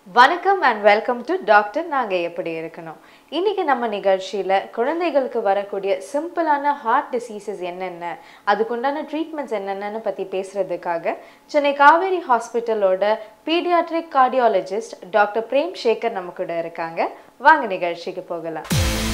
வணக்கம் and welcome to doctor நாங்க எப்படி இருக்கணும் இன்னைக்கு நம்ம நிகழ்ச்சியில குழந்தைகளுக்கு வரக்கூடிய சிம்பிளான ஹார்ட் டிசீசஸ் என்னென்ன அதுக்குண்டான ட்ரீட்மெண்ட்ஸ் என்னென்னு பத்தி பேசுறதுக்காக சென்னை காவேரி ஹாஸ்பிட்டலோட paediatric cardiologist doctor Prem Sekar நம்ம கூட இருக்காங்க வாங்க நிகழ்ச்சிக்கு போகலாம்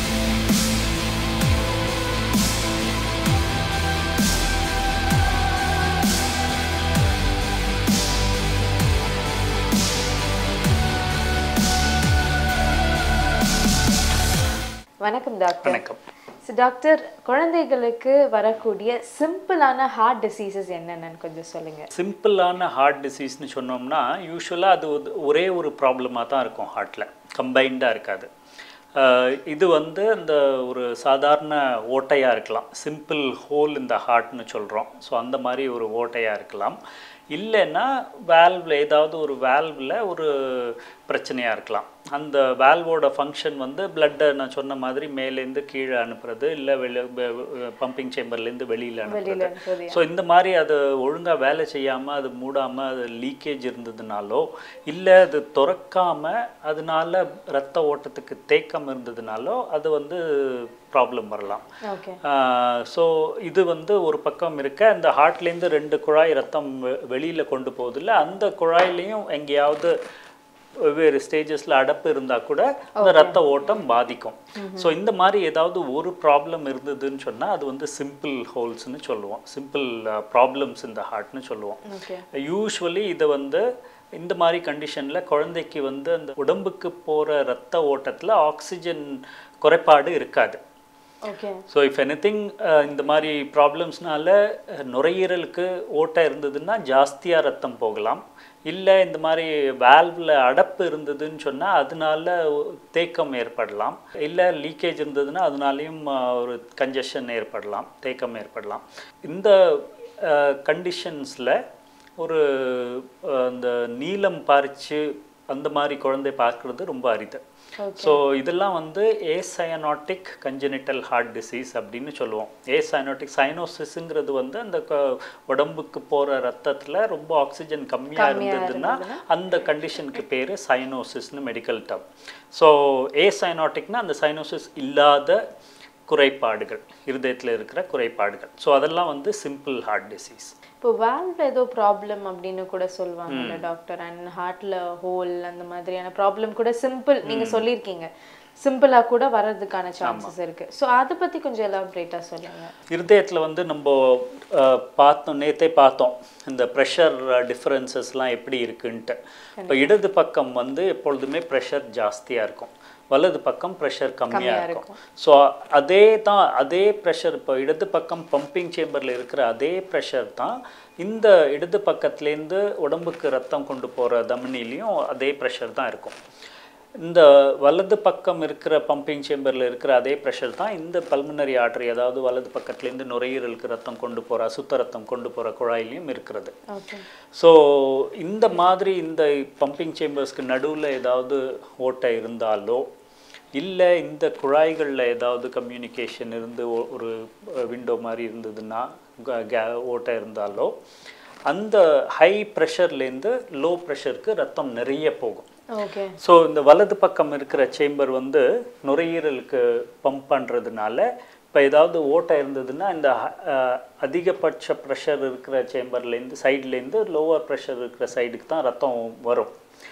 வணக்கம் டாக்டர் வணக்கம் So, டாக்டர் குழந்தைகளுக்கு வரக்கூடிய சிம்பிளான ஹார்ட் டிசீசஸ் என்னென்னு கொஞ்சம் சொல்லுங்க சிம்பிளான ஹார்ட் டிசீஸ்னு சொன்னோம்னா யூஸ்வலாக அது ஒரு- ஒரே ஒரு ப்ராப்ளமாக தான் இருக்கும் ஹார்ட்டில் கம்பைண்டாக இருக்காது அஹ் இது வந்து அந்த ஒரு சாதாரண ஓட்டையாக இருக்கலாம் சிம்பிள் ஹோல் இந்த ஹார்ட்னு சொல்கிறோம் ஸோ அந்த மாதிரி ஒரு ஓட்டையாக இருக்கலாம் இல்லைன்னா வேல்வில் ஏதாவது ஒரு வேல்வில் ஒரு பிரச்சனையாக இருக்கலாம் அந்த வேல்வோட ஃபங்க்ஷன் வந்து பிளட்டை நான் சொன்ன மாதிரி மேலேருந்து கீழே அனுப்புறது இல்லை வெளி பம்பிங் சேம்பர்லேருந்து வெளியில் வெளியில அனுப்புறது அனுப்புறது. ஸோ இந்த மாதிரி அது ஒழுங்காக வேலை செய்யாமல் அது மூடாமல் அது லீக்கேஜ் இருந்ததுனாலோ இல்லை அது திறக்காம அதனால ரத்த ஓட்டத்துக்கு தேக்கம் இருந்ததுனாலோ அது வந்து ப்ராப்ளம் வரலாம் ஓகே ஸோ இது வந்து ஒரு பக்கம் இருக்க இந்த ஹார்ட்லேருந்து ரெண்டு குழாய் ரத்தம் வெளியில் கொண்டு போகுதுல்ல அந்த குழாயிலையும் எங்கேயாவது வெவ்வேறு ஸ்டேஜஸில் அடப்பு இருந்தால் கூட அந்த ரத்த ஓட்டம் பாதிக்கும் ஸோ இந்த மாதிரி ஏதாவது ஒரு ப்ராப்ளம் இருந்ததுன்னு சொன்னால் அது வந்து சிம்பிள் ஹோல்ஸ்னு சொல்லுவோம் சிம்பிள் ப்ராப்ளம்ஸ் இந்த ஹார்ட்னு சொல்லுவோம் ஓகே யூஸ்வலி இதை வந்து இந்த மாதிரி கண்டிஷனில் குழந்தைக்கு வந்து அந்த உடம்புக்கு போகிற ரத்த ஓட்டத்தில் ஆக்சிஜன் குறைபாடு இருக்காது ஓகே ஸோ இஃப் எனிதிங் இந்த மாதிரி ப்ராப்ளம்ஸ்னால நுரையீரலுக்கு ஓட்டை இருந்ததுன்னா ஜாஸ்தியாக ரத்தம் போகலாம் இல்லை இந்த மாதிரி வேல்வில் அடப்பு இருந்ததுன்னு சொன்னால் அதனால தேக்கம் ஏற்படலாம் இல்லை லீக்கேஜ் இருந்ததுன்னா அதனாலையும் அஹ், ஒரு கன்ஜஷன் ஏற்படலாம் தேக்கம் ஏற்படலாம் இந்த கண்டிஷன்ஸில் ஒரு அஹ், இந்த நீலம் பாரிச்சு அந்த மாதிரி குழந்தை பார்க்குறது ரொம்ப அரிது ஸோ இதெல்லாம் வந்து ஏசயனாட்டிக் கஞ்சனிட்டல் ஹார்ட் டிசீஸ் அப்படின்னு சொல்லுவோம் ஏசயனாட்டிக் சைனோசிஸுங்கிறது வந்து அந்த க- உடம்புக்கு போகிற ரத்தத்தில் ரொம்ப ஆக்சிஜன் கம்மியாக இருந்ததுன்னா அந்த கண்டிஷனுக்கு பேர் சைனோசிஸ்னு மெடிக்கல் டர்ம் ஸோ ஏசயனாட்டிக்னா அந்த சைனோசிஸ் இல்லாத குறைபாடுகள் இருதயத்தில் இருக்கிற குறைபாடுகள் ஸோ அதெல்லாம் வந்து சிம்பிள் ஹார்ட் டிசீஸ் இப்போ வால்வ் ஏதோ ப்ராப்ளம் அப்படின்னு கூட சொல்லுவாங்கல்ல டாக்டர் அண்ட் ஹார்ட்ல ஹோல் அந்த மாதிரியான ப்ராப்ளம் கூட சிம்பிள் நீங்க சொல்லியிருக்கீங்க சிம்பிளா கூட வர்றதுக்கான சான்சஸ் இருக்கு ஸோ அதை பத்தி கொஞ்சம் எலாபரேட்டா சொல்லுங்க இருதயத்தில் வந்து நம்ம அஹ், பார்த்தோம் நேத்தே பார்த்தோம் இந்த ப்ரெஷர் டிஃப்ரென்சஸ்லாம் எப்படி இருக்குன்ட்டு இப்போ இடது பக்கம் வந்து எப்பொழுதுமே ப்ரெஷர் ஜாஸ்தியாக இருக்கும் வலது பக்கம் ப்ரெஷர் கம்மியாக இருக்கும் ஸோ அதே தான் அதே ப்ரெஷர் இப்போ இடது பக்கம் பம்பிங் சேம்பரில் இருக்கிற அதே ப்ரெஷர் தான் இந்த இடது பக்கத்துலேருந்து உடம்புக்கு ரத்தம் கொண்டு போகிற தமனிலையும் அதே ப்ரெஷர் தான் இருக்கும் இந்த வலது பக்கம் இருக்கிற பம்பிங் சேம்பரில் இருக்கிற அதே ப்ரெஷர் தான் இந்த பல்மனரி ஆர்டரி அதாவது வலது பக்கத்துலேருந்து நுரையீரலுக்கு ரத்தம் கொண்டு போகிற அசுத்த ரத்தம் கொண்டு போகிற குழாயிலையும் இருக்கிறது ஓகே ஸோ இந்த மாதிரி இந்த பம்பிங் சேம்பர்ஸ்க்கு நடுவில் ஏதாவது ஓட்டை இருந்தாலோ இல்லை இந்த குழாய்களில் ஏதாவது கம்யூனிகேஷன் இருந்து ஒ- ஒரு விண்டோ மாதிரி இருந்ததுன்னா க- கே- ஓட்டை இருந்தாலோ அந்த ஹை ப்ரெஷர்லேருந்து லோ ப்ரெஷருக்கு ரத்தம் நிறைய போகும் ஓகே ஸோ இந்த வலது பக்கம் இருக்கிற சேம்பர் வந்து நுரையீரலுக்கு பம்ப் பண்ணுறதுனால இப்போ ஏதாவது ஓட்டை இருந்ததுன்னா இந்த அஹ், அதிகபட்ச ப்ரெஷர் இருக்கிற சேம்பர்லேருந்து சைட்லேருந்து லோவர் ப்ரெஷர் இருக்கிற சைடுக்கு தான் ரத்தம் வரும்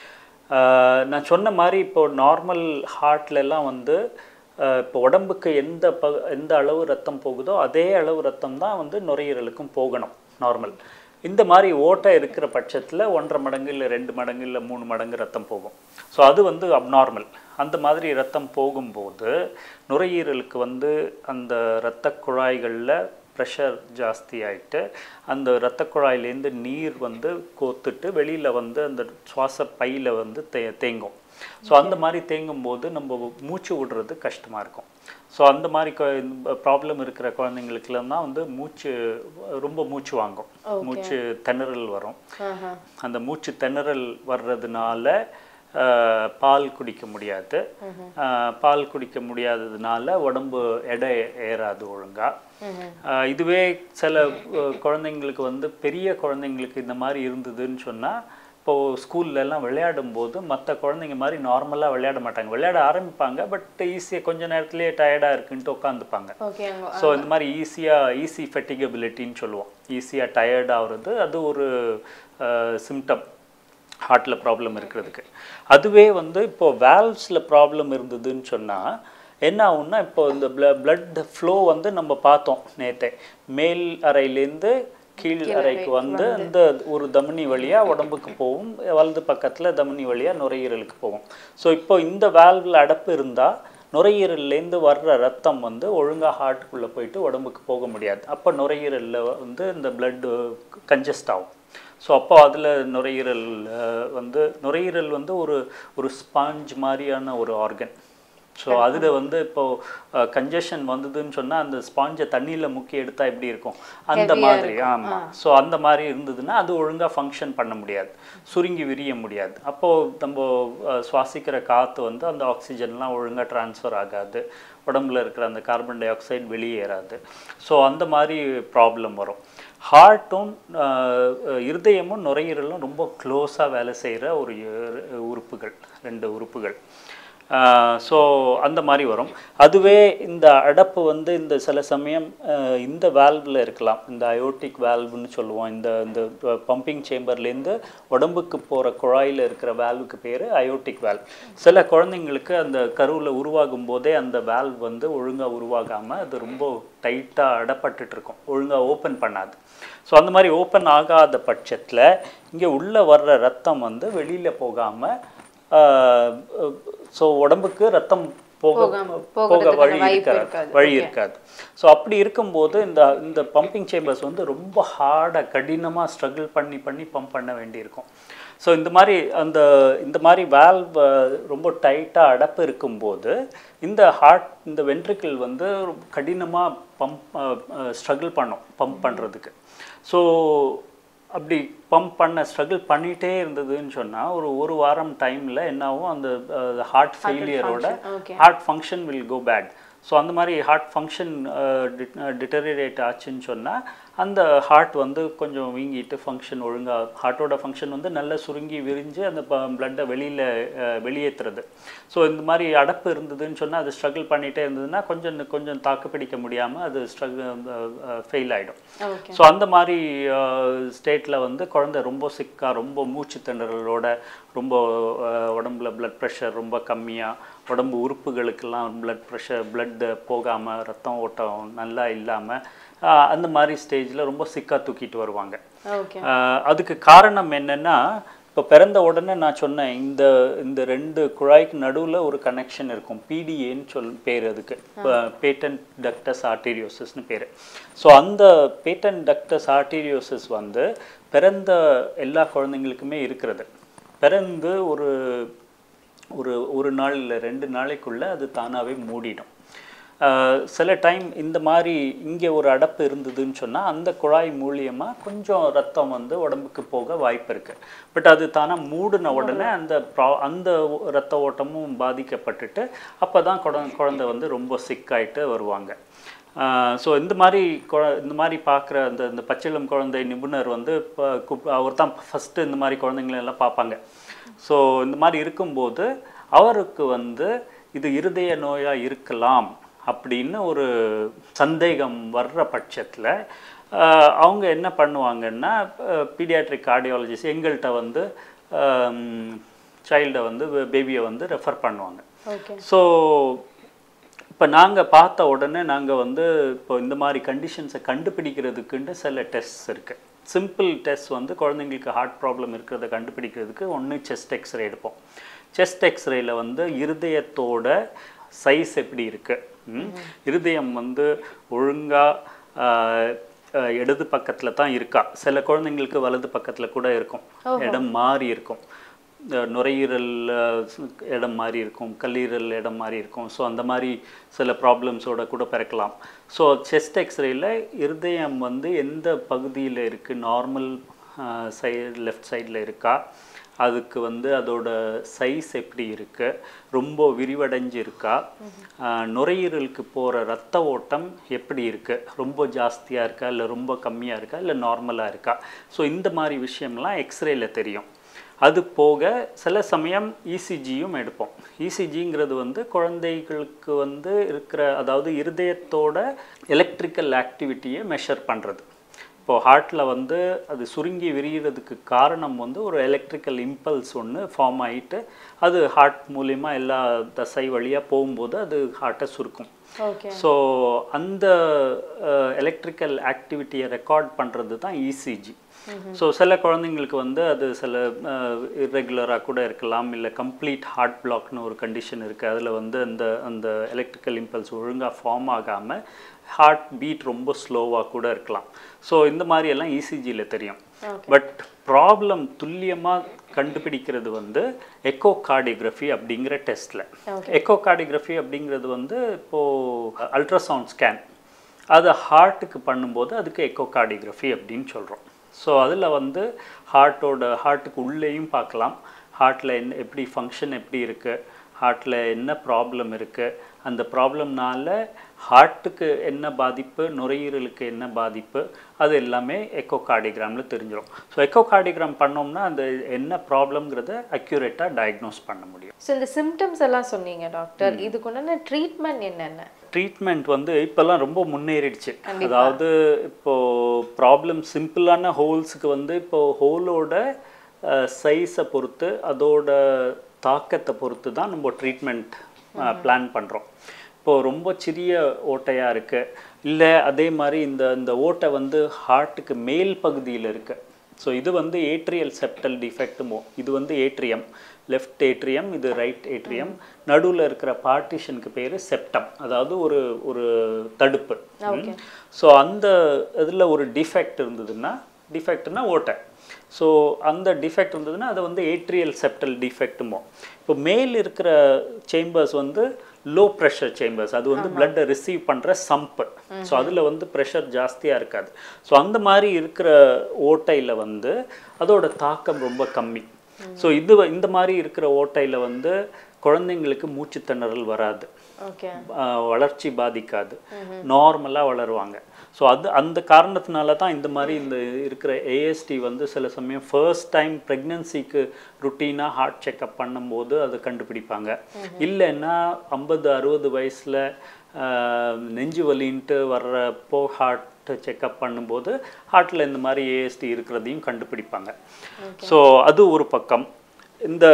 அஹ், நான் சொன்ன மாதிரி இப்போ நார்மல் ஹார்ட்லலாம் வந்து அஹ், இப்போ உடம்புக்கு எந்த ப எந்த அளவு ரத்தம் போகுதோ அதே அளவு ரத்தம் தான் வந்து நுரையீரலுக்கும் போகணும் நார்மல் இந்த மாதிரி ஓட்டை இருக்கிற பட்சத்தில் ஒன்றரை மடங்கு இல்லை ரெண்டு மடங்கு இல்லை மூணு மடங்கு ரத்தம் போகும் ஸோ அது வந்து அப்நார்மல் அந்த மாதிரி ரத்தம் போகும்போது நுரையீரலுக்கு வந்து அந்த இரத்த குழாய்களில் ப்ரெஷர் ஜாஸ்தி ஆயிட்டு அந்த இரத்த குழாயிலேருந்து நீர் வந்து கோத்துட்டு வெளியில் வந்து அந்த சுவாச பையில் வந்து தே தேங்கும் ஸோ அந்த மாதிரி தேங்கும் போது நம்ம மூச்சு விடுறது கஷ்டமாக இருக்கும் ஸோ அந்த மாதிரி ப்ராப்ளம் இருக்கிற குழந்தைங்களுக்குலாம் தான் வந்து மூச்சு ரொம்ப மூச்சு வாங்கும் மூச்சு திணறல் வரும் ஆஹா அந்த மூச்சு திணறல் வர்றதுனால ஆஹ், பால் குடிக்க முடியாது ஆஹ், பால் குடிக்க முடியாததுனால உடம்பு எடை ஏறாது ஒழுங்கா ஆஹ், இதுவே சில அஹ், குழந்தைங்களுக்கு வந்து பெரிய குழந்தைங்களுக்கு இந்த மாதிரி இருந்ததுன்னு சொன்னா இப்போது ஸ்கூல்ல எல்லாம் விளையாடும் போது மற்ற குழந்தைங்க மாதிரி நார்மலாக விளையாட மாட்டாங்க விளையாட ஆரம்பிப்பாங்க பட் ஈஸியாக கொஞ்ச நேரத்துலேயே டயர்டாக இருக்குன்ட்டு உட்காந்துப்பாங்க ஓகே ஸோ இந்த மாதிரி ஈஸியாக ஈஸி ஃபெட்டிகபிலிட்டின்னு சொல்லுவோம் ஈஸியாக டயர்ட் ஆகுறது அது ஒரு சிம்டம் ஹார்ட்டில் ப்ராப்ளம் இருக்கிறதுக்கு அதுவே வந்து இப்போ வேல்வ்ஸில் ப்ராப்ளம் இருந்ததுன்னு சொன்னால் என்ன ஆகும்னா இப்போ இந்த பிளட் ஃப்ளோ வந்து நம்ம பார்த்தோம் நேத்தே மேல் அறையிலேருந்து கீழ் அறைக்கு வந்து இந்த ஒரு தமனி வழியாக உடம்புக்கு போகும் வலது பக்கத்தில் தமனி வழியாக நுரையீரலுக்கு போகும் ஸோ இப்போ இந்த வேல்வில் அடப்பு இருந்தால் நுரையீரல்லேருந்து வர்ற ரத்தம் வந்து ஒழுங்காக ஹார்ட்டுக்குள்ளே போயிட்டு உடம்புக்கு போக முடியாது அப்போ நுரையீரலில் வந்து இந்த பிளட்டு கஞ்சஸ்ட் ஆகும் ஸோ அப்போ அதில் நுரையீரல் அஹ், வந்து நுரையீரல் வந்து ஒரு ஒரு ஸ்பாஞ்ச் மாதிரியான ஒரு ஆர்கன் ஸோ அதில் வந்து இப்போ கன்ஜஷன் வந்ததுன்னு சொன்னால் அந்த ஸ்பாஞ்சை தண்ணியில் முக்கி எடுத்தால் எப்படி இருக்கும் அந்த Heavy-ஆ மாதிரி இருக்கும். ஆமாம் ஸோ அந்த மாதிரி இருந்ததுன்னா அது ஒழுங்காக ஃபங்க்ஷன் பண்ண முடியாது சுருங்கி விரிய முடியாது அப்போது நம்ம அஹ், சுவாசிக்கிற காற்று வந்து அந்த ஆக்சிஜன்லாம் ஒழுங்காக ட்ரான்ஸ்ஃபர் ஆகாது உடம்புல இருக்கிற அந்த கார்பன் டை ஆக்சைடு வெளியேறாது ஸோ அந்த மாதிரி ப்ராப்ளம் வரும் ஹார்ட்டும் இருதயமும் நுரையீரலும் ரொம்ப க்ளோஸாக வேலை செய்கிற ஒரு இரு- உறுப்புகள் ரெண்டு உறுப்புகள் ஸோ அந்த மாதிரி வரும் அதுவே இந்த அடப்பு வந்து இந்த சில சமயம் அஹ், இந்த வேல்வில் இருக்கலாம் இந்த அயோட்டிக் வேல்வ்னு சொல்லுவோம் இந்த இந்த பம்பிங் சேம்பர்லேருந்து உடம்புக்கு போகிற குழாயில் இருக்கிற வேல்வுக்கு பேர் அயோட்டிக் வேல்வ் சில குழந்தைங்களுக்கு அந்த கருவில் உருவாகும் போதே அந்த வேல்வ் வந்து ஒழுங்காக உருவாகாமல் அது ரொம்ப டைட்டாக அடப்பட்டுட்டு இருக்கும் ஒழுங்காக ஓப்பன் பண்ணாது ஸோ அந்த மாதிரி ஓப்பன் ஆகாத பட்சத்தில் இங்கே உள்ளே வர்ற ரத்தம் வந்து வெளியில் போகாமல் ஸோ உடம்புக்கு ரத்தம் போக போகாம- போக போகிறதுக்கான வழி வாய்ப்பு இருக்காது இருக்காது. வழி Okay. இருக்காது ஸோ அப்படி இருக்கும்போது இந்த இந்த பம்பிங் சேம்பர்ஸ் வந்து ரொம்ப ஹார்டாக கடினமாக ஸ்ட்ரகிள் பண்ணி பண்ணி பம்ப் பண்ண வேண்டியிருக்கும் ஸோ இந்த மாதிரி அந்த இந்த மாதிரி வேல்வ் ரொம்ப டைட்டாக அடப்பு இருக்கும்போது இந்த ஹார்ட் இந்த வென்ட்ரிக்கிள் வந்து கடினமாக பம்ப் ஸ்ட்ரகிள் பண்ணும் பம்ப் பண்ணுறதுக்கு ஸோ அப்படி பம்ப் பண்ண ஸ்ட்ரகிள் பண்ணிகிட்டே இருந்ததுன்னு சொன்னால் ஒரு ஒரு வாரம் டைமில் என்னாகும் அந்த ஹார்ட் ஃபெயிலியரோட okay. Heart function will go bad so அந்த மாதிரி ஹார்ட் ஃபங்க்ஷன் டிட்டரேட் ஆச்சுன்னு சொன்னால் அந்த ஹார்ட் வந்து கொஞ்சம் வீங்கிட்டு ஃபங்க்ஷன் ஒழுங்காக ஹார்ட்டோட ஃபங்க்ஷன் வந்து நல்லா சுருங்கி விரிஞ்சு அந்த பிளட்டை வெளியில் வெளியேற்றுறது ஸோ இந்த மாதிரி அடப்பு இருந்ததுன்னு சொன்னால் அது ஸ்ட்ரகிள் பண்ணிகிட்டே இருந்ததுன்னா கொஞ்சம் கொஞ்சம் தாக்கு பிடிக்க முடியாமல் அது ஸ்ட்ரகிள் ஃபெயில் ஆகிடும் ஓகே ஸோ அந்த மாதிரி ஸ்டேட்டில் வந்து குழந்தை ரொம்ப சிக்காக ரொம்ப மூச்சு திணறலோட ரொம்ப அஹ், உடம்புல blood ப்ரெஷர் ரொம்ப கம்மியாக உடம்பு உறுப்புகளுக்கெல்லாம் blood ப்ரெஷர் blood போகாமல் ரத்தம் ஓட்டம் நல்லா இல்லாமல் அந்த மாதிரி ஸ்டேஜில் ரொம்ப சிக்காக தூக்கிட்டு வருவாங்க ஓகே ஆஹ் அதுக்கு காரணம் என்னன்னா இப்போ பிறந்த உடனே நான் சொன்னேன் இந்த இந்த ரெண்டு குழாய்க்கு நடுவில் ஒரு கனெக்ஷன் இருக்கும் பிடிஏன்னு சொல் பேர் அதுக்கு பேட்டன் டக்டஸ் ஆர்டீரியோசிஸ்னு பேர் ஸோ அந்த பேட்டன் டக்டஸ் ஆர்டீரியோசிஸ் வந்து பிறந்த எல்லா குழந்தைங்களுக்குமே இருக்கிறது பிறந்து ஒரு ஒரு ஒரு நாள் இல்லை ரெண்டு நாளைக்குள்ள அது தானாகவே மூடிடும் ஆஹ் சில டைம் இந்த மாதிரி இங்கே ஒரு அடப்பு இருந்ததுன்னு சொன்னால் அந்த குழாய் மூலியமாக கொஞ்சம் ரத்தம் வந்து உடம்புக்கு போக வாய்ப்பு இருக்குது பட் அது தானாக மூடின உடனே அந்த ப்ரா அந்த ரத்த ஓட்டமும் பாதிக்கப்பட்டுட்டு அப்போ தான் குழந்தை குழந்தை வந்து ரொம்ப சிக்காயிட்டு வருவாங்க ஸோ இந்த மாதிரி குழ இந்த மாதிரி பார்க்குற அந்த இந்த பச்சிளம் குழந்தை நிபுணர் வந்து இப்போ கூப் அவர் தான் ஃபஸ்ட்டு இந்த மாதிரி குழந்தைங்களை எல்லாம் பார்ப்பாங்க ஸோ இந்த மாதிரி இருக்கும்போது அவருக்கு வந்து இது இருதய நோயாக இருக்கலாம் அப்படின்னு ஒரு சந்தேகம் வர்ற பட்சத்தில் அவங்க என்ன பண்ணுவாங்கன்னா பீடியாட்ரிக் கார்டியாலஜிஸ்ட் எங்கள்கிட்ட வந்து சைல்டை வந்து பேபியை வந்து ரெஃபர் பண்ணுவாங்க ஓகே ஸோ இப்போ நாங்கள் பார்த்த உடனே நாங்கள் வந்து இப்போ இந்த மாதிரி கண்டிஷன்ஸை கண்டுபிடிக்கிறதுக்குன்னு சில டெஸ்ட்ஸ் இருக்குது சிம்பிள் டெஸ்ட் வந்து குழந்தைங்களுக்கு ஹார்ட் ப்ராப்ளம் இருக்கிறத கண்டுபிடிக்கிறதுக்கு ஒன்று செஸ்ட் எக்ஸ்ரே எடுப்போம் செஸ்ட் எக்ஸ்ரேல வந்து இருதயத்தோட சைஸ் எப்படி இருக்கு ம்? இருதயம் வந்து ஒழுங்காக இடது பக்கத்தில் தான் இருக்கா சில குழந்தைங்களுக்கு வலது பக்கத்தில் கூட இருக்கும் இடம் மாறி இருக்கும் இந்த நுரையீரல் அஹ், சு- இடம் மாறி இருக்கும் கல்லீரல் இடம் மாறி இருக்கும் ஸோ அந்த மாதிரி சில ப்ராப்ளம்ஸோட கூட பிறக்கலாம் ஸோ செஸ்ட் எக்ஸ்ரேயில் இருதயம் வந்து எந்த பகுதியில் இருக்குது நார்மல் சைடு லெஃப்ட் சைடில் இருக்கா அதுக்கு வந்து அதோட சைஸ் எப்படி இருக்கு ரொம்ப விரிவடைஞ்சு இருக்கா ஆஹ் நுரையீரலுக்கு போகிற ரத்த ஓட்டம் எப்படி இருக்கு ரொம்ப ஜாஸ்தியாக இருக்கா இல்லை ரொம்ப கம்மியாக இருக்கா இல்லை நார்மலாக இருக்கா ஸோ இந்த மாதிரி விஷயம்லாம் எக்ஸ்ரேல தெரியும் அது போக சில சமயம் இசிஜியும் எடுப்போம் இசிஜிங்கிறது வந்து குழந்தைகளுக்கு வந்து இருக்கிற அதாவது இருதயத்தோட எலக்ட்ரிக்கல் ஆக்டிவிட்டியை மெஷர் பண்ணுறது இப்போ ஹார்ட்டில் வந்து அது சுருங்கி விரிகிறதுக்கு காரணம் வந்து ஒரு எலக்ட்ரிக்கல் இம்பல்ஸ் ஒன்று ஃபார்ம் ஆகிட்டு அது ஹார்ட் மூலிமா எல்லா தசை வழியாக போகும்போது அது ஹார்ட்டை சுருக்கும் ஓகே ஸோ அந்த எலக்ட்ரிக்கல் ஆக்டிவிட்டியை ரெக்கார்ட் பண்ணுறது தான் இசிஜி ஸோ சில குழந்தைங்களுக்கு வந்து அது சில இர்ரெகுலராக கூட இருக்கலாம் இல்லை கம்ப்ளீட் ஹார்ட் பிளாக்னு ஒரு கண்டிஷன் இருக்குது அதில் வந்து அந்த அந்த எலக்ட்ரிக்கல் இம்பல்ஸ் ஒழுங்காக ஃபார்ம் ஆகாமல் ஹார்ட் பீட் ரொம்ப ஸ்லோவாக கூட இருக்கலாம் ஸோ இந்த மாதிரி எல்லாம் இசிஜியில் தெரியும் பட் ப்ராப்ளம் துல்லியமாக கண்டுபிடிக்கிறது வந்து எக்கோ கார்டியோகிராஃபி அப்படிங்கிற டெஸ்ட்டில் எக்கோ கார்டியோகிராஃபி அப்படிங்கிறது வந்து இப்போது அல்ட்ராசவுண்ட் ஸ்கேன் அது ஹார்ட்டுக்கு பண்ணும்போது அதுக்கு எக்கோ கார்டியோகிராஃபி அப்படின்னு சொல்கிறோம் ஸோ அதில் வந்து ஹார்ட்டோட ஹார்ட்டுக்கு உள்ளேயும் பார்க்கலாம் ஹார்ட்டில் என்ன எப்படி ஃபங்க்ஷன் எப்படி இருக்குது ஹார்ட்டில் என்ன ப்ராப்ளம் இருக்குது அந்த ப்ராப்ளம்னால ஹார்ட்டுக்கு என்ன பாதிப்பு நுரையீரலுக்கு என்ன பாதிப்பு அது எல்லாமே எக்கோ கார்டிகிராமில் தெரிஞ்சிடும் ஸோ எக்கோ கார்டிகிராம் பண்ணோம்னா அந்த என்ன ப்ராப்ளம்ங்கிறத அக்யூரேட்டாக டயக்னோஸ் பண்ண முடியும் ஸோ இந்த சிம்டம்ஸ் எல்லாம் சொன்னீங்க டாக்டர் இதுக்கு உண்டான ட்ரீட்மெண்ட் என்னென்ன ட்ரீட்மெண்ட் வந்து இப்போல்லாம் ரொம்ப முன்னேறிடுச்சு அதாவது இப்போ ப்ராப்ளம் சிம்பிளான ஹோல்ஸுக்கு வந்து இப்போ ஹோலோட சைஸை பொறுத்து அதோட தாக்கத்தை பொறுத்து தான் நம்ம ட்ரீட்மெண்ட் பிளான் பண்ணுறோம் இப்போது ரொம்ப சிறிய ஓட்டையாக இருக்குது இல்லை அதே மாதிரி இந்த இந்த ஓட்டை வந்து ஹார்ட்டுக்கு மேல் பகுதியில் இருக்குது ஸோ இது வந்து ஏட்ரியல் செப்டல் டிஃபெக்ட்டுமோ இது வந்து ஏட்ரியம் லெஃப்ட் ஏட்ரியம் இது ரைட் ஏட்ரியம் நடுவில் இருக்கிற பார்ட்டிஷனுக்கு பேர் செப்டம் அதாவது ஒரு ஒரு தடுப்பு ஸோ அந்த இதில் ஒரு டிஃபெக்ட் இருந்ததுன்னா டிஃபெக்ட்னா ஓட்டை ஸோ அந்த டிஃபெக்ட் இருந்ததுன்னா அதை வந்து ஏட்ரியல் செப்டல் டிஃபெக்ட்டுமோ இப்போ மேல் இருக்கிற சேம்பர்ஸ் வந்து லோ ப்ரெஷர் சேம்பர்ஸ் அது வந்து பிளட்டை ரிசீவ் பண்ணுற சம்பு ஸோ அதில் வந்து ப்ரெஷர் ஜாஸ்தியாக இருக்காது ஸோ அந்த மாதிரி இருக்கிற ஓட்டையில் வந்து அதோட தாக்கம் ரொம்ப கம்மி ஸோ இது வ- இந்த மாதிரி இருக்கிற ஓட்டையில் வந்து குழந்தைங்களுக்கு மூச்சு திணறல் வராது ஓகே ஆஹ் வளர்ச்சி பாதிக்காது நார்மலாக வளருவாங்க ஸோ அது அந்த காரணத்தினால தான் இந்த மாதிரி இந்த இருக்கிற ஏஎஸ்டி வந்து சில சமயம் ஃபர்ஸ்ட் டைம் ப்ரெக்னென்சிக்கு ருட்டீனாக ஹார்ட் செக்கப் பண்ணும்போது அதை கண்டுபிடிப்பாங்க இல்லைன்னா ஐம்பது அறுபது வயசில் நெஞ்சு வலின்ட்டு வர்றப்போ ஹார்ட் செக்கப் பண்ணும்போது ஹார்ட்டில் இந்த மாதிரி ஏஎஸ்டி இருக்கிறதையும் கண்டுபிடிப்பாங்க ஸோ அது ஒரு பக்கம் இந்த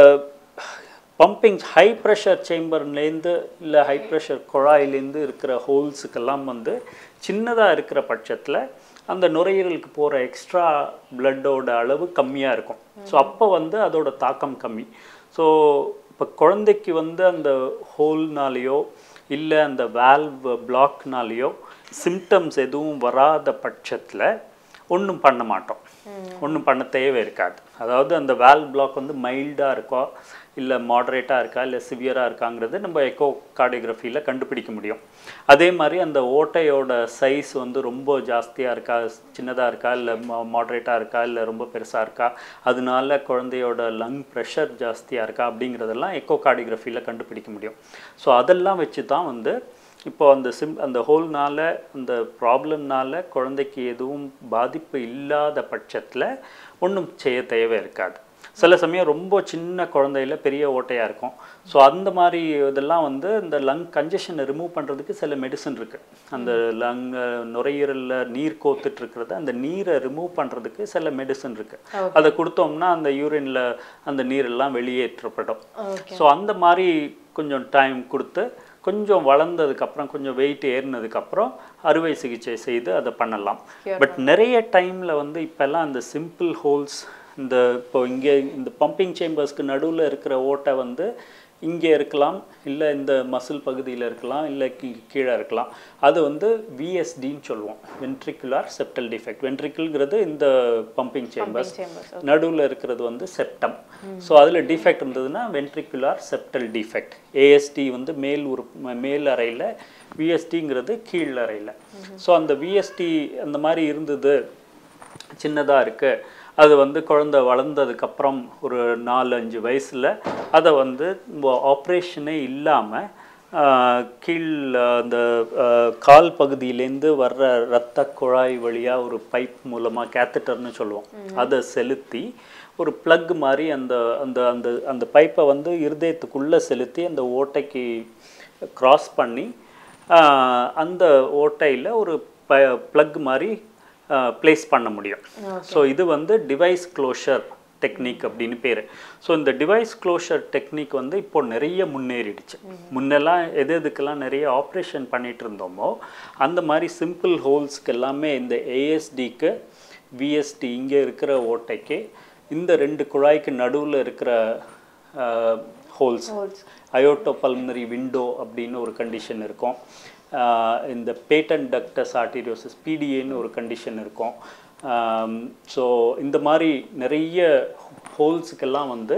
பம்பிங் ஹை ப்ரெஷர் சேம்பர்லேருந்து இல்லை ஹை ப்ரெஷர் குழாயிலேருந்து இருக்கிற ஹோல்ஸுக்கெல்லாம் வந்து சின்னதாக இருக்கிற பட்சத்தில் அந்த நுரையீரலுக்கு போகிற எக்ஸ்ட்ரா பிளட்டோட அளவு கம்மியாக இருக்கும் ஸோ அப்போ வந்து அதோட தாக்கம் கம்மி ஸோ இப்போ குழந்தைக்கு வந்து அந்த ஹோல்னாலேயோ இல்லை அந்த வால்வ் பிளாக்னாலேயோ சிம்டம்ஸ் எதுவும் வராத பட்சத்தில் ஒன்றும் பண்ண மாட்டோம் ஒன்றும் பண்ண தேவை இருக்காது அதாவது அந்த வால் பிளாக் வந்து மைல்டாக இருக்கா இல்லை மாடரேட்டாக இருக்கா இல்லை சிவியராக இருக்காங்கிறது நம்ம எக்கோ கார்டியோகிராஃபியில் கண்டுபிடிக்க முடியும் அதே மாதிரி அந்த ஓட்டையோட சைஸ் வந்து ரொம்ப ஜாஸ்தியாக இருக்கா சின்னதாக இருக்கா இல்லை மாடரேட்டாக இருக்கா இல்லை ரொம்ப பெருசாக இருக்கா அதனால குழந்தையோட லங் ப்ரெஷர் ஜாஸ்தியாக இருக்கா அப்படிங்கிறதெல்லாம் எக்கோ கார்டியோகிராஃபியில் கண்டுபிடிக்க முடியும் ஸோ அதெல்லாம் வச்சு தான் வந்து இப்போ அந்த சிம் அந்த ஹோல்னால அந்த ப்ராப்ளம்னால குழந்தைக்கு எதுவும் பாதிப்பு இல்லாத பட்சத்தில் ஒன்றும் செய்ய தேவை இருக்காது சில சமயம் ரொம்ப சின்ன குழந்தையில பெரிய ஓட்டையாக இருக்கும் ஸோ அந்த மாதிரி இதெல்லாம் வந்து இந்த லங் கன்ஜஷனை ரிமூவ் பண்ணுறதுக்கு சில மெடிசன் இருக்குது அந்த லங் நுரையீரலில் நீர் கோத்துட்டு இருக்கிறது அந்த நீரை ரிமூவ் பண்ணுறதுக்கு சில மெடிசன் இருக்குது அதை கொடுத்தோம்னா அந்த யூரின்ல அந்த நீரெல்லாம் வெளியேற்றப்படும் ஓகே ஸோ அந்த மாதிரி கொஞ்சம் டைம் கொடுத்து கொஞ்சம் வளர்ந்ததுக்கப்புறம் கொஞ்சம் வெயிட் ஏறினதுக்கப்புறம் அறுவை சிகிச்சை செய்து அதை பண்ணலாம் பட் நிறைய டைமில் வந்து இப்போல்லாம் அந்த சிம்பிள் ஹோல்ஸ் இந்த இப்போ இங்கே இந்த பம்பிங் சேம்பர்ஸ்க்கு நடுவில் இருக்கிற ஓட்டை வந்து இங்கே இருக்கலாம் இல்லை இந்த மசில் பகுதியில் இருக்கலாம் இல்லை கீ- கீழே இருக்கலாம் அது வந்து விஎஸ்டின்னு சொல்லுவோம் வென்ட்ரிகுலார் செப்டல் டிஃபெக்ட் வென்ட்ரிக்கிள்ங்கிறது இந்த பம்பிங் சேம்பர்ஸ் chambers, நடுவில் இருக்கிறது வந்து செப்டம் ஸோ அதில் டிஃபெக்ட் இருந்ததுன்னா வென்ட்ரிகுலார் செப்டல் டிஃபெக்ட் ஏஎஸ்டி வந்து மேல் உறு மேல் அறையில் விஎஸ்டிங்கிறது கீழ் அறையில் ஸோ அந்த விஎஸ்டி அந்த மாதிரி இருந்தது சின்னதாக இருக்குது அது வந்து குழந்தை வளர்ந்ததுக்கப்புறம் ஒரு நாலு அஞ்சு வயசில் அதை வந்து ஆப்ரேஷனே இல்லாமல் ஆஹ், கீழ் அந்த ஆஹ், கால் பகுதியிலேருந்து வர்ற இரத்த குழாய் வழியாக ஒரு பைப் மூலமாக கேத்தட்டர்னு சொல்லுவோம் அதை செலுத்தி ஒரு ப்ளக் மாதிரி அந்த அந்த அந்த அந்த பைப்பை வந்து இருதயத்துக்குள்ளே செலுத்தி அந்த ஓட்டைக்கு கிராஸ் பண்ணி ஆஹ், அந்த ஓட்டையில் ஒரு ப ப்ளக் மாதிரி ப்ளேஸ் பண்ண முடியும் ஸோ இது வந்து டிவைஸ் க்ளோஷர் டெக்னிக் அப்படின்னு பேர் ஸோ இந்த டிவைஸ் க்ளோஷர் டெக்னிக் வந்து இப்போ நிறைய முன்னேறிடுச்சு முன்னெல்லாம் எது எதுக்கெல்லாம் நிறைய ஆப்ரேஷன் பண்ணிட்டு இருந்தோமோ அந்த மாதிரி சிம்பிள் ஹோல்ஸ்க்கு எல்லாமே இந்த ஏஎஸ்டிக்கு விஎஸ்டி இங்கே இருக்கிற ஓட்டைக்கு இந்த ரெண்டு குழாய்க்கு நடுவில் இருக்கிற ஹோல்ஸ் அயோட்டோ பல்மனரி விண்டோ அப்படின்னு ஒரு கண்டிஷன் இருக்கும் ஆஹ் இந்த பேட்டன் டக்டஸ் ஆர்டீரியோசிஸ் பிடிஏன்னு ஒரு கண்டிஷன் இருக்கும் ஸோ இந்த மாதிரி நிறைய ஹோல்ஸுக்கெல்லாம் வந்து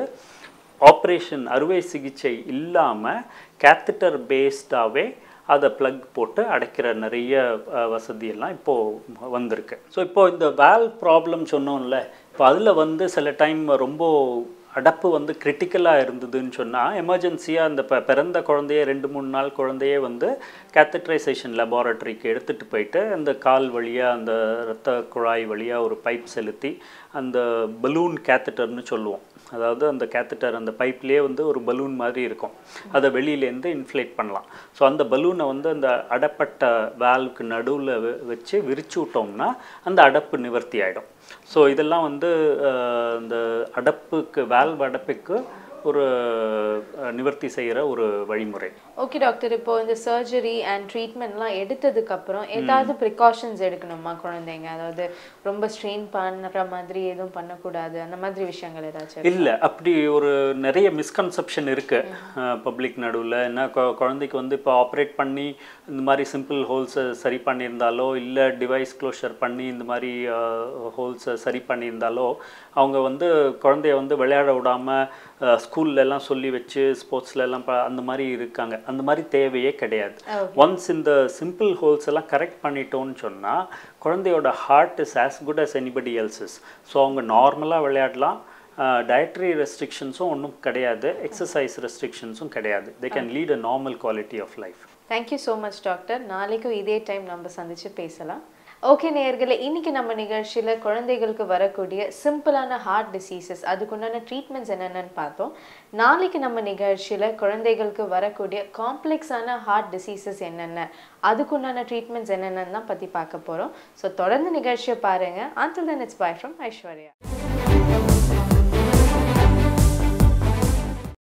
ஆப்ரேஷன் அறுவை சிகிச்சை இல்லாமல் கேத்தட்டர் பேஸ்டாகவே அதை ப்ளக் போட்டு அடைக்கிற நிறைய அஹ், வசதியெல்லாம் இப்போது வந்திருக்கு ஸோ இப்போ இந்த வேல் ப்ராப்ளம் சொன்னோம்ல இப்போ அதில் வந்து சில டைம் ரொம்ப அடப்பு வந்து கிரிட்டிக்கலாக இருந்ததுன்னு சொன்னால் எமர்ஜென்சியாக அந்த ப பிறந்த குழந்தைய ரெண்டு மூணு நாள் குழந்தையே வந்து கேத்தட்ரைசேஷன் லெபார்ட்டரிக்கு எடுத்துகிட்டு போயிட்டு அந்த கால் வழியாக அந்த இரத்த குழாய் வழியாக ஒரு பைப் செலுத்தி அந்த பலூன் கேத்தட்டர்னு சொல்லுவோம் அதாவது அந்த கேத்தட்டர் அந்த பைப்லேயே வந்து ஒரு பலூன் மாதிரி இருக்கும் அதை வெளியிலேருந்து இன்ஃப்ளேட் பண்ணலாம் ஸோ அந்த பலூனை வந்து அந்த அடப்பட்ட வேல்வுக்கு நடுவில் வச்சு விரிச்சு விட்டோம்னா அந்த அடப்பு நிவர்த்தி ஆகிடும் ஸோ இதெல்லாம் வந்து அஹ், இந்த அடப்புக்கு வேல்வ் அடப்புக்கு ஒரு அஹ், நிவர்த்தி செய்கிற ஒரு வழிமுறை ஓகே டாக்டர் இப்போ இந்த சர்ஜரி அண்ட் ட்ரீட்மெண்ட்லாம் எடுத்ததுக்கு அப்புறம் ஏதாவது ப்ரிகாஷன்ஸ் எடுக்கணுமா குழந்தைங்க அதாவது ரொம்ப ஸ்ட்ரெயின் பண்ணுற மாதிரி எதுவும் பண்ணக்கூடாது அந்த மாதிரி விஷயங்கள் ஏதாச்சும் இல்லை அப்படி ஒரு நிறைய மிஸ்கன்செப்ஷன் இருக்கு பப்ளிக் நடுவில் என்ன கொ- குழந்தைக்கு வந்து இப்போ ஆப்ரேட் பண்ணி இந்த மாதிரி சிம்பிள் ஹோல்ஸை சரி பண்ணியிருந்தாலோ இல்லை டிவைஸ் க்ளோஷர் பண்ணி இந்த மாதிரி ஹோல்ஸை சரி பண்ணியிருந்தாலோ அவங்க வந்து குழந்தைய வந்து விளையாட விடாமல் ஸ்கூல்ல எல்லாம் சொல்லி வச்சு ஸ்போர்ட்ஸ்ல எல்லாம் ப- அந்த மாதிரி இருக்காங்க அந்த மாதிரி தேவையே கிடையாது ஒன்ஸ் இந்த சிம்பிள் ஹோல்ஸ் எல்லாம் கரெக்ட் பண்ணிட்டோம்னு சொன்னா குழந்தையோட heart is as good as anybody else's so அவங்க நார்மலாக விளையாடலாம் டயட்ரி ரெஸ்ட்ரிக்ஷன்ஸும் ஒன்றும் கிடையாது எக்ஸசைஸ் ரெஸ்ட்ரிக்ஷன்ஸும் கிடையாது they can lead a normal quality of life thank you so much doctor நாளைக்கும் இதே டைம் நம்ம சந்திச்சு பேசலாம் ஓகே நேயர்களே இன்னைக்கு நம்ம நிகழ்ச்சியில் குழந்தைகளுக்கு வரக்கூடிய சிம்பிளான ஹார்ட் டிசீசஸ் அதுக்குண்டான ட்ரீட்மெண்ட்ஸ் என்னென்னு பார்த்தோம் நாளைக்கு நம்ம நிகழ்ச்சியில் குழந்தைகளுக்கு வரக்கூடிய காம்ப்ளெக்ஸான ஹார்ட் டிசீசஸ் என்னென்ன அதுக்குண்டான ட்ரீட்மெண்ட்ஸ் என்னென்னு தான் பற்றி பார்க்க போகிறோம் ஸோ தொடர்ந்து நிகழ்ச்சியை பாருங்கள் until then it's bye from Aishwarya